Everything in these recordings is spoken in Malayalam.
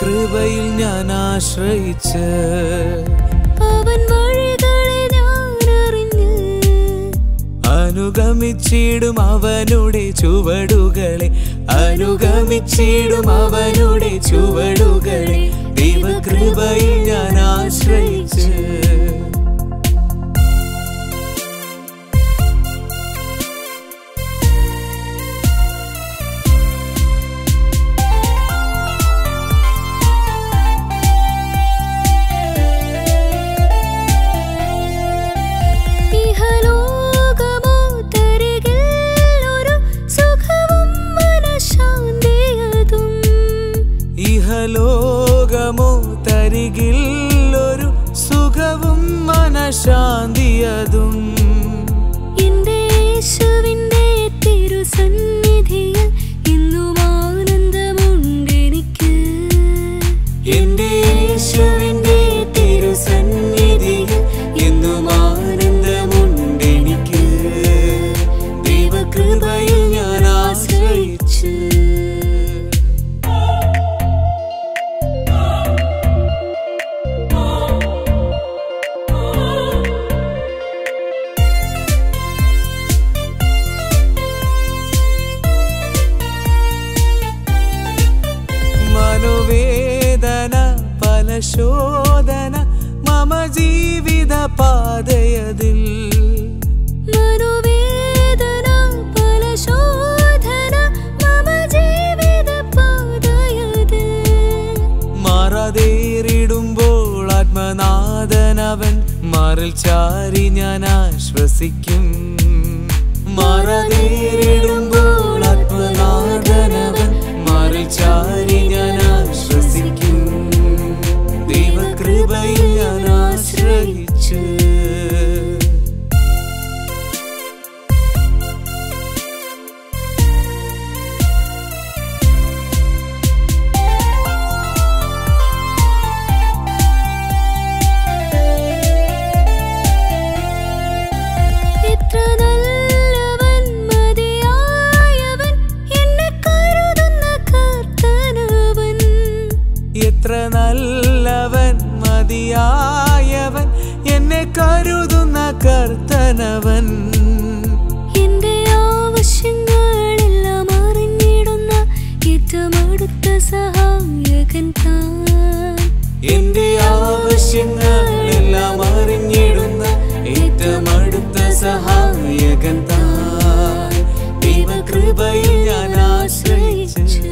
ദൈവകൃപയിൽ ഞാൻ ആശ്രയിച്ച് അവൻ വഴികളെ ഞാൻ അറിഞ്ഞ് അനുഗമിച്ചിടും അവനുടെ ചുവടുകളെ അനുഗമിച്ചിടും അവനുടെ ചുവടുകളെ ദൈവകൃപയിൽ ഞാൻ ആശ്രയിച്ച് ഇഹലോകമോ തരികിൽ ഒരു സുഖവും മനഃശാന്തിയതും ഇഹലോകമോ തരികിൽ ഒരു സുഖവും മനഃശാന്തിയതും എന്റെ യേശുവിന്റെ തിരുസന്നിധിയിൽ ഇന്നും ആനന്ദമുണ്ടെനിക്ക് എന്റെ യേശുവിന്റെ തിരുസന്നിധിയിൽ എന്നും ആനന്ദമുണ്ടെനിക്ക് ദൈവകൃപയിൽ ഞാൻ ആശ്രയിച്ച് മനോവേദന പല ശോധന മമ ജീവിത പാതയതിൽ മനോവേദന പല ശോധന മമ ജീവിത പാതയതിൽ മാറാതേറിടുമ്പോൾ ആത്മനാഥനവൻ മാറിൽ ചാരി ഞാൻ ആശ്വസിക്കും മാറാതേറിടുമ്പോൾ ആത്മനാഥനവൻ മാറിൽ ചാരി ഞാൻ ആശ്വസിക്കും ദൈവകൃപയിൽ ഞാൻ ആശ്രയിച്ച് എത്ര നല്ലവൻ മതിയായവൻ എന്നെ കരുതുന്ന കർത്തനവൻ എത്ര നല്ലവൻ മതിയായവൻ എന്നെ കരുതുന്ന കർത്തനവൻ എന്റെ ആവശ്യങ്ങളെല്ലാം അറിഞ്ഞിടുന്ന ഏറ്റവും അടുത്ത സഹായകൻ താൻ എന്റെ ആവശ്യങ്ങളെല്ലാം അറിഞ്ഞിടുന്ന ഏറ്റവും അടുത്ത സഹായകൻ താൻ ദൈവകൃപയിൽ ഞാൻ ആശ്രയിച്ച്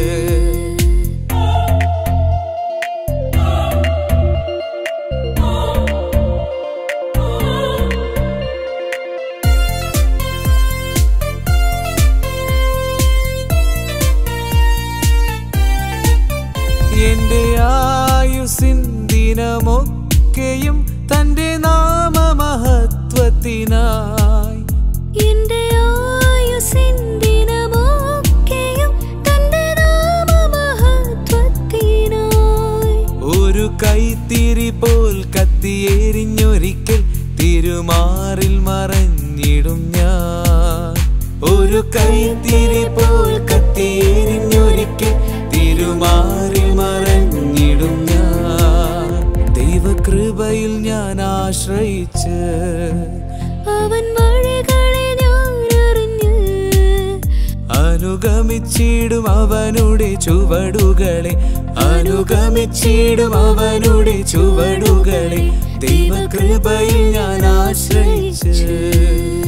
എന്റെ ആയുസിൻ ദിനമൊക്കെയും തന്റെ നാമമഹത്വത്തിനായി എന്റെ ആയുസ്സിൻ ദിനമൊക്കെയും തന്റെ നാമമഹത്വത്തിനായി ഒരു കൈത്തിരി പോൽ കത്തിയെരിഞ്ഞൊരിക്കൽ തിരുമാറിൽ മറഞ്ഞിടും ഞാൻ ഒരു കൈത്തിരി പോൽ കത്തിയെരിഞ്ഞൊരിക്കൽ തിരുമാറിൽ മറഞ്ഞിടും ഞാൻ ദൈവകൃപയിൽ ഞാൻ ആശ്രയിച്ച് അവൻ വഴികളെ ഞാൻ അറിഞ്ഞ് അനുഗമിച്ചിടും അവനുടെ ചുവടുകളെ അനുഗമിച്ചിടും അവനുടെ ചുവടുകളെ ദൈവകൃപയിൽ ഞാൻ ആശ്രയിച്ച്